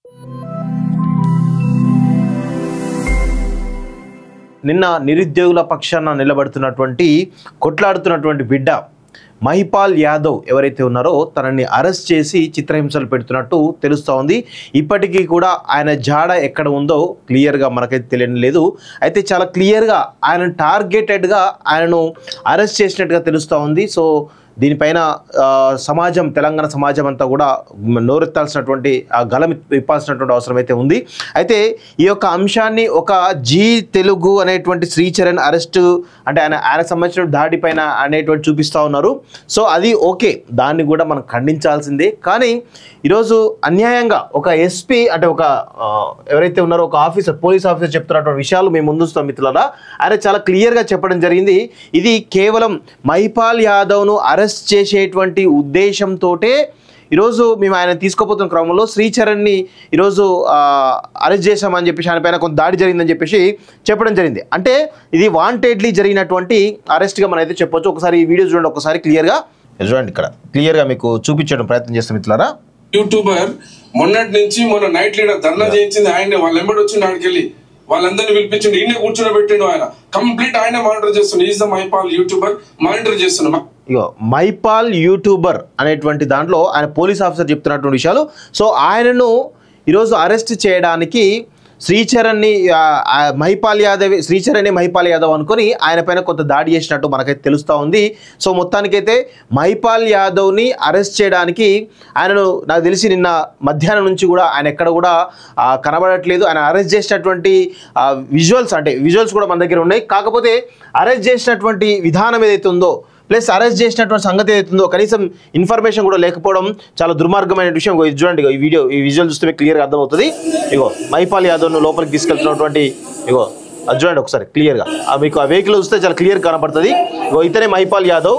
నిన్న నిరుద్యోగుల పక్షాన నిలబడుతున్నటువంటి కొట్లాడుతున్నటువంటి బిడ్డ మహిపాల్ యాదవ్ ఎవరైతే ఉన్నారో తనని అరెస్ట్ చేసి చిత్రహింసలు పెడుతున్నట్టు తెలుస్తూ ఉంది ఇప్పటికీ కూడా ఆయన జాడ ఎక్కడ ఉందో క్లియర్గా మనకైతే తెలియడం లేదు అయితే చాలా క్లియర్గా ఆయన టార్గెటెడ్గా ఆయనను అరెస్ట్ చేసినట్టుగా తెలుస్తూ ఉంది సో దీనిపైన ఆ, సమాజం తెలంగాణ సమాజం అంతా కూడా నోరెత్తాల్సినటువంటి ఆ గలం విప్పాల్సినటువంటి అవసరం అయితే ఉంది అయితే ఈ యొక్క అంశాన్ని ఒక జీ తెలుగు అనేటువంటి శ్రీచరణ్ అరెస్ట్ అంటే ఆయన ఆయనకు సంబంధించిన దాడి పైన అనేటువంటి చూపిస్తూ ఉన్నారు సో అది ఓకే దాన్ని కూడా మనం ఖండించాల్సిందే కానీ ఈరోజు అన్యాయంగా ఒక ఎస్పీ అంటే ఒక ఆ, ఎవరైతే ఉన్నారో ఒక ఆఫీసర్ పోలీస్ ఆఫీసర్ చెప్తున్నటువంటి విషయాలు మేము ముందుస్తాం మిత్రులారా ఆయన చాలా క్లియర్గా చెప్పడం జరిగింది ఇది కేవలం మైపాల్ యాదవ్ను అరెస్ట్ చేసేటువంటి ఉద్దేశంతోటే ఈరోజు మేము ఆయన తీసుకోపోతున్న క్రమంలో శ్రీచరణ్ని ఈరోజు ఆ, అరెస్ట్ చేశామని చెప్పేసి ఆయన పైన కొంత దాడి జరిగిందని చెప్పేసి చెప్పడం జరిగింది అంటే ఇది వాంటెడ్లీ జరిగినటువంటి అరెస్ట్గా మనం అయితే చెప్పొచ్చు ఒకసారి ఈ వీడియో చూడండి ఒకసారి క్లియర్గా చూడండి ఇక్కడ క్లియర్గా మీకు చూపించడం ప్రయత్నం చేస్తాం మిత్రులారా యూట్యూబర్ మొన్నటి నుంచి మొన్న నైట్ లీడర్ ధర్నా చేయించింది ఆయనే వాళ్ళ ఎంబడి వచ్చిండు ఆడికి వెళ్ళి వాళ్ళందరినీ పిలిపించిండు ఈయనే కూర్చోబెట్టిండు ఆయన కంప్లీట్ ఆయనే మానిటర్ చేస్తుండు is the Maipal YouTuber monitor చేస్తుండు ఇగో మైపాల్ యూట్యూబర్ అనేటువంటి దాంట్లో ఆయన పోలీస్ ఆఫీసర్ చెప్తున్నటువంటి విషయాలు సో ఆయనను ఈరోజు అరెస్ట్ చేయడానికి శ్రీచరణ్ని ఆ, ఆ, మహిపాల్ యాదవ్ శ్రీచరణ్ని మహిపాల్ యాదవ్ అనుకొని ఆయన పైన కొంత దాడి చేసినట్టు మనకైతే తెలుస్తూ ఉంది సో మొత్తానికైతే మహిపాల్ యాదవ్ని అరెస్ట్ చేయడానికి ఆయనను నాకు తెలిసి నిన్న మధ్యాహ్నం నుంచి కూడా ఆయన ఎక్కడ కూడా ఆ, కనబడట్లేదు ఆయన అరెస్ట్ చేసినటువంటి విజువల్స్ అంటే విజువల్స్ కూడా మన దగ్గర ఉన్నాయి కాకపోతే అరెస్ట్ చేసినటువంటి విధానం ఏదైతే ఉందో ప్లస్ అరెస్ట్ చేసినటువంటి సంగతి ఏదైతుందో కనీసం ఇన్ఫర్మేషన్ కూడా లేకపోవడం చాలా దుర్మార్గమైన విషయం ఇగో ఇది చూడండి ఇగో ఈ వీడియో ఈ విజువల్ చూస్తే మీకు క్లియర్గా అర్థమవుతుంది ఇగో మైపాల్ యాదవ్ను లోపలికి తీసుకెళ్తున్నటువంటి ఇగో అది చూడండి ఒకసారి క్లియర్గా ఆ మీకు ఆ వెహికల్ చూస్తే చాలా క్లియర్ కనపడుతుంది ఇగో ఇతనే మైపాల్ యాదవ్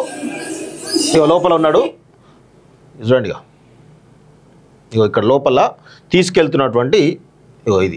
ఇగో లోపల ఉన్నాడు ఇది చూడండి ఇగో ఇగో ఇక్కడ లోపల తీసుకెళ్తున్నటువంటి ఇగో ఇది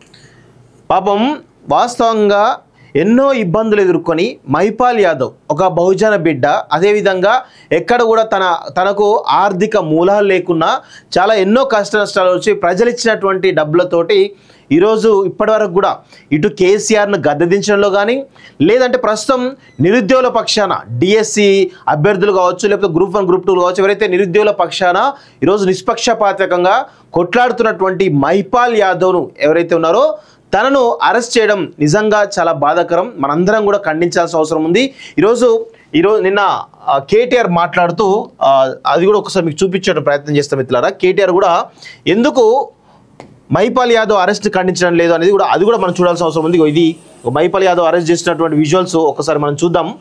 పాపం వాస్తవంగా ఎన్నో ఇబ్బందులు ఎదుర్కొని మైపాల్ యాదవ్ ఒక బహుజన బిడ్డ అదేవిధంగా ఎక్కడ కూడా తన తనకు ఆర్థిక మూలాలు లేకున్నా చాలా ఎన్నో కష్ట నష్టాలు వచ్చి ప్రజలు ఇచ్చినటువంటి డబ్బులతోటి ఈరోజు ఇప్పటివరకు కూడా ఇటు కేసీఆర్ను గద్దెదించడంలో కానీ లేదంటే ప్రస్తుతం నిరుద్యోగుల పక్షాన డిఎస్సి అభ్యర్థులు కావచ్చు లేకపోతే గ్రూప్ వన్ గ్రూప్ టూ కావచ్చు ఎవరైతే నిరుద్యోగుల పక్షాన ఈరోజు నిష్పక్షపాతకంగా కొట్లాడుతున్నటువంటి మైపాల్ యాదవ్ను ఎవరైతే ఉన్నారో తనను అరెస్ట్ చేయడం నిజంగా చాలా బాధాకరం మనందరం కూడా ఖండించాల్సిన అవసరం ఉంది ఈరోజు ఈరోజు నిన్న ఆ, కేటీఆర్ మాట్లాడుతూ ఆ, అది కూడా ఒకసారి మీకు చూపించడం ప్రయత్నం చేస్తాం మిత్రులారా కేటీఆర్ కూడా ఎందుకు మైపాల్ యాదవ్ అరెస్ట్ ఖండించడం లేదు అనేది కూడా అది కూడా మనం చూడాల్సిన అవసరం ఉంది ఇగో ఇది మైపాల్ యాదవ్ అరెస్ట్ చేసినటువంటి విజువల్స్ ఒకసారి మనం చూద్దాం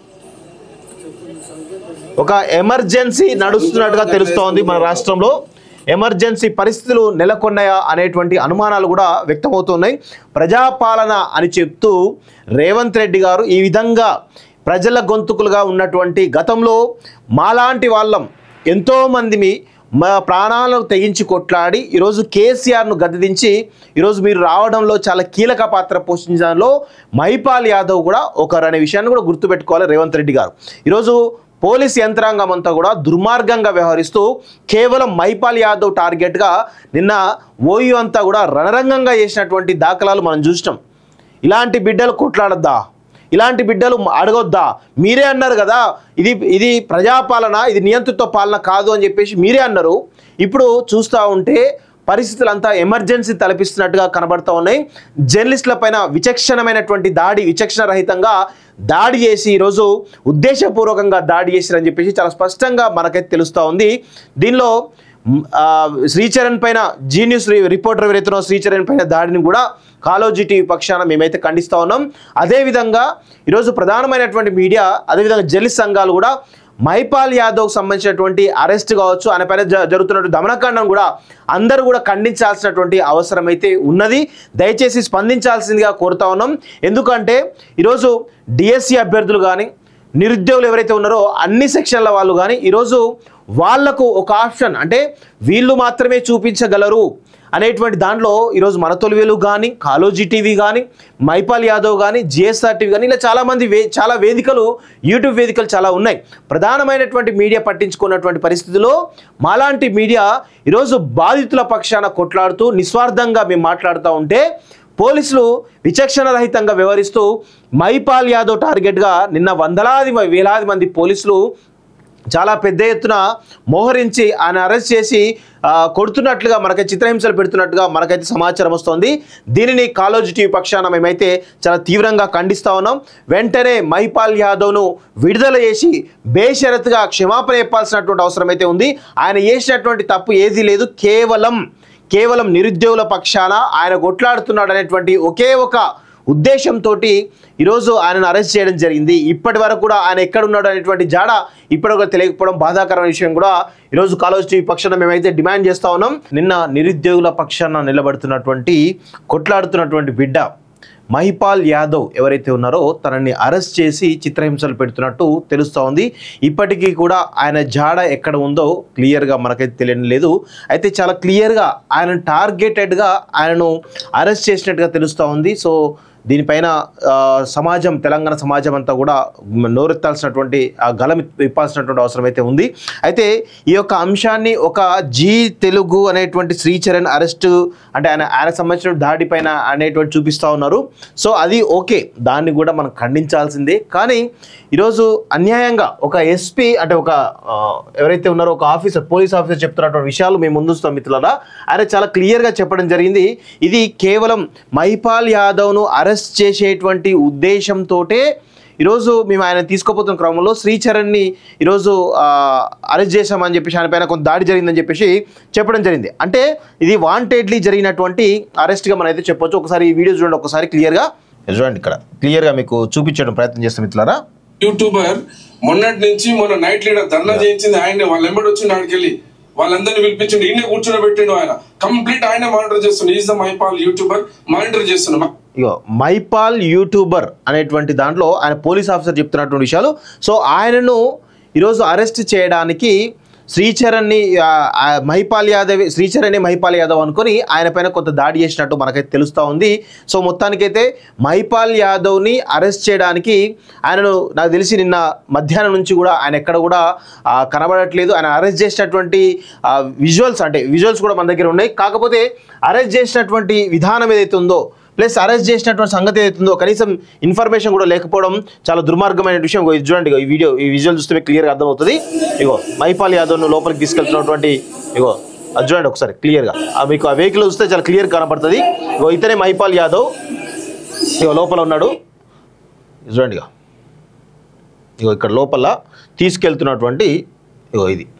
ఒక ఎమర్జెన్సీ నడుస్తున్నట్టుగా తెలుస్తోంది మన రాష్ట్రంలో ఎమర్జెన్సీ పరిస్థితులు నెలకొన్నాయా అనేటువంటి అనుమానాలు కూడా వ్యక్తమవుతున్నాయి ప్రజాపాలన అని చెప్తూ రేవంత్ రెడ్డి గారు ఈ విధంగా ప్రజల గొంతుకులుగా ఉన్నటువంటి గతంలో మాలాంటి వాళ్ళం ఎంతోమందిని మా ప్రాణాలను తెగించి కొట్లాడి ఈరోజు కేసీఆర్ను గద్దెదించి ఈరోజు మీరు రావడంలో చాలా కీలక పాత్ర పోషించడంలో మహిపాల్ యాదవ్ కూడా ఒకరు అనే విషయాన్ని కూడా గుర్తుపెట్టుకోవాలి రేవంత్ రెడ్డి గారు ఈరోజు పోలీస్ యంత్రాంగం అంతా కూడా దుర్మార్గంగా వ్యవహరిస్తూ కేవలం మైపాల్ యాదవ్ టార్గెట్గా నిన్న ఓయూ అంతా కూడా రణరంగంగా చేసినటువంటి దాఖలాలు మనం చూసినాం ఇలాంటి బిడ్డలు కొట్లాడద్దా ఇలాంటి బిడ్డలు అడగొద్దా మీరే అన్నారు కదా ఇది ఇది ప్రజాపాలన ఇది నియంత్రిత పాలన కాదు అని చెప్పేసి మీరే అన్నారు ఇప్పుడు చూస్తూ ఉంటే పరిస్థితులు అంతా ఎమర్జెన్సీ తలపిస్తున్నట్టుగా కనబడతా ఉన్నాయి జర్నలిస్టుల పైన విచక్షణమైనటువంటి దాడి విచక్షణ రహితంగా దాడి చేసి ఈరోజు ఉద్దేశపూర్వకంగా దాడి చేసిరని చెప్పేసి చాలా స్పష్టంగా మనకైతే తెలుస్తూ ఉంది దీనిలో మ్, ఆ, శ్రీచరణ్ పైన జీ న్యూస్ రి- రిపోర్టర్ ఎవరైతున్నారో శ్రీచరణ్ పైన దాడిని కూడా కాలోజీ టీవీ పక్షాన మేమైతే ఖండిస్తూ ఉన్నాం అదేవిధంగా ఈరోజు ప్రధానమైనటువంటి మీడియా అదేవిధంగా జర్నలిస్ట్ సంఘాలు కూడా మైపాల్ యాదవ్కి సంబంధించినటువంటి అరెస్ట్ కావచ్చు ఆయన పైన జ- జరుగుతున్నటువంటి దమనకాండం కూడా అందరూ కూడా ఖండించాల్సినటువంటి అవసరం అయితే ఉన్నది దయచేసి స్పందించాల్సిందిగా కోరుతా ఉన్నాం ఎందుకంటే ఈరోజు డిఎస్సి అభ్యర్థులు కానీ నిరుద్యోగులు ఎవరైతే ఉన్నారో అన్ని సెక్షన్ల వాళ్ళు కానీ ఈరోజు వాళ్లకు ఒక ఆప్షన్ అంటే వీళ్ళు మాత్రమే చూపించగలరు అనేటువంటి దాంట్లో ఈరోజు మన తొలివేలు కానీ కాలోజీ టీవీ కానీ మైపాల్ యాదవ్ కానీ జిఎస్ఆర్ టీవీ కానీ ఇలా చాలామంది వే చాలా వేదికలు యూట్యూబ్ వేదికలు చాలా ఉన్నాయి ప్రధానమైనటువంటి మీడియా పట్టించుకున్నటువంటి పరిస్థితిలో మాలాంటి మీడియా ఈరోజు బాధితుల పక్షాన కొట్లాడుతూ నిస్వార్థంగా మేము మాట్లాడుతూ ఉంటే పోలీసులు విచక్షణ రహితంగా వ్యవహరిస్తూ మైపాల్ యాదవ్ టార్గెట్గా నిన్న వందలాది మ- వేలాది మంది పోలీసులు చాలా పెద్ద ఎత్తున మోహరించి ఆయన అరెస్ట్ చేసి ఆ, కొడుతున్నట్లుగా మనకైతే చిత్రహింసలు పెడుతున్నట్టుగా మనకైతే సమాచారం వస్తోంది దీనిని కాలోజీ టీవీ పక్షాన మేమైతే చాలా తీవ్రంగా ఖండిస్తా ఉన్నాం వెంటనే మైపాల్ యాదవ్ను విడుదల చేసి బేషరతుగా క్షమాపణ చెప్పాల్సినటువంటి అవసరం అయితే ఉంది ఆయన చేసినటువంటి తప్పు ఏదీ లేదు కేవలం కేవలం నిరుద్యోగుల పక్షాన ఆయన కొట్లాడుతున్నాడు అనేటువంటి ఒకే ఒక ఉద్దేశంతో ఈరోజు ఆయనను అరెస్ట్ చేయడం జరిగింది ఇప్పటి వరకు కూడా ఆయన ఎక్కడున్నాడు అనేటువంటి జాడ ఇప్పటివరకు తెలియకపోవడం బాధాకరమైన విషయం కూడా ఈరోజు కాలేజ్ టీవీ పక్షాన మేమైతే డిమాండ్ చేస్తా ఉన్నాం నిన్న నిరుద్యోగుల పక్షాన నిలబడుతున్నటువంటి కొట్లాడుతున్నటువంటి బిడ్డ మహిపాల్ యాదవ్ ఎవరైతే ఉన్నారో తనని అరెస్ట్ చేసి చిత్రహింసలు పెడుతున్నట్టు తెలుస్తూ ఉంది ఇప్పటికీ కూడా ఆయన జాడ ఎక్కడ ఉందో క్లియర్గా మనకైతే తెలియడం లేదు అయితే చాలా క్లియర్గా ఆయన టార్గెటెడ్గా ఆయనను అరెస్ట్ చేసినట్టుగా తెలుస్తూ ఉంది సో దీనిపైన ఆ, సమాజం తెలంగాణ సమాజం అంతా కూడా నోరెత్తాల్సినటువంటి ఆ గలం విప్పాల్సినటువంటి అవసరం అయితే ఉంది అయితే ఈ యొక్క అంశాన్ని ఒక జీ తెలుగు అనేటువంటి శ్రీచరణ్ అరెస్ట్ అంటే ఆయన ఆయనకు సంబంధించిన దాడి పైన అనేటువంటి చూపిస్తూ ఉన్నారు సో అది ఓకే దాన్ని కూడా మనం ఖండించాల్సిందే కానీ ఈరోజు అన్యాయంగా ఒక ఎస్పీ అంటే ఒక ఆ, ఎవరైతే ఉన్నారో ఒక ఆఫీసర్ పోలీస్ ఆఫీసర్ చెప్తున్నటువంటి విషయాలు మేము ముందుస్తాం మిత్రులారా ఆయన చాలా క్లియర్గా చెప్పడం జరిగింది ఇది కేవలం మైపాల్ యాదవ్ను అరెస్ట్ చేసేటువంటి ఉద్దేశంతోటే ఈరోజు మేము ఆయన తీసుకోపోతున్న క్రమంలో శ్రీచరణ్ని ఈరోజు ఆ, అరెస్ట్ చేశామని చెప్పేసి ఆయన పైన కొంత దాడి జరిగిందని చెప్పేసి చెప్పడం జరిగింది అంటే ఇది వాంటెడ్లీ జరిగినటువంటి అరెస్ట్గా మనం అయితే చెప్పొచ్చు ఒకసారి ఈ వీడియో చూడండి ఒకసారి క్లియర్గా చూడండి ఇక్కడ క్లియర్గా మీకు చూపించడం ప్రయత్నం చేస్తాం మిత్రులారా యూట్యూబర్ మొన్నటి నుంచి మొన్న నైట్ లీడర్ ధర్నా చేయించింది ఆయనే వాళ్ళ ఎంబడి వచ్చిండు ఆడికి వెళ్ళి వాళ్ళందరినీ పిలిపించిండు ఈయనే కూర్చొని పెట్టిండు ఆయన కంప్లీట్ ఆయనే మానిటర్ చేస్తుండు is the Maipal YouTuber monitor చేస్తున్నాడు ఇగో మైపాల్ యూట్యూబర్ అనేటువంటి దాంట్లో ఆయన పోలీస్ ఆఫీసర్ చెప్తున్నటువంటి విషయాలు సో ఆయనను ఈరోజు అరెస్ట్ చేయడానికి శ్రీచరణ్ని ఆ, ఆ, మహిపాల్ యాదవ్ శ్రీచరణ్ని మహిపాల్ యాదవ్ అనుకొని ఆయన పైన కొంత దాడి చేసినట్టు మనకైతే తెలుస్తూ ఉంది సో మొత్తానికైతే మహిపాల్ యాదవ్ని అరెస్ట్ చేయడానికి ఆయనను నాకు తెలిసి నిన్న మధ్యాహ్నం నుంచి కూడా ఆయన ఎక్కడ కూడా ఆ, కనబడట్లేదు ఆయన అరెస్ట్ చేసినటువంటి విజువల్స్ అంటే విజువల్స్ కూడా మన దగ్గర ఉన్నాయి కాకపోతే అరెస్ట్ చేసినటువంటి విధానం ఏదైతే ఉందో ప్లస్ అరెస్ట్ చేసినటువంటి సంగతి ఏదైతుందో కనీసం ఇన్ఫర్మేషన్ కూడా లేకపోవడం చాలా దుర్మార్గమైన విషయం ఇగో ఇది చూడండి ఇగో ఈ వీడియో ఈ విజువల్ చూస్తే మీకు క్లియర్గా అర్థమవుతుంది ఇగో మైపాల్ యాదవ్ను లోపలికి తీసుకెళ్తున్నటువంటి ఇగో అది చూడండి ఒకసారి క్లియర్గా ఆ మీకు ఆ వెహికల్ చూస్తే చాలా క్లియర్ కనపడుతుంది ఇగో ఇతనే మైపాల్ యాదవ్ ఇగో లోపల ఉన్నాడు ఇది చూడండి ఇగో ఇగో ఇక్కడ లోపల తీసుకెళ్తున్నటువంటి ఇగో ఇది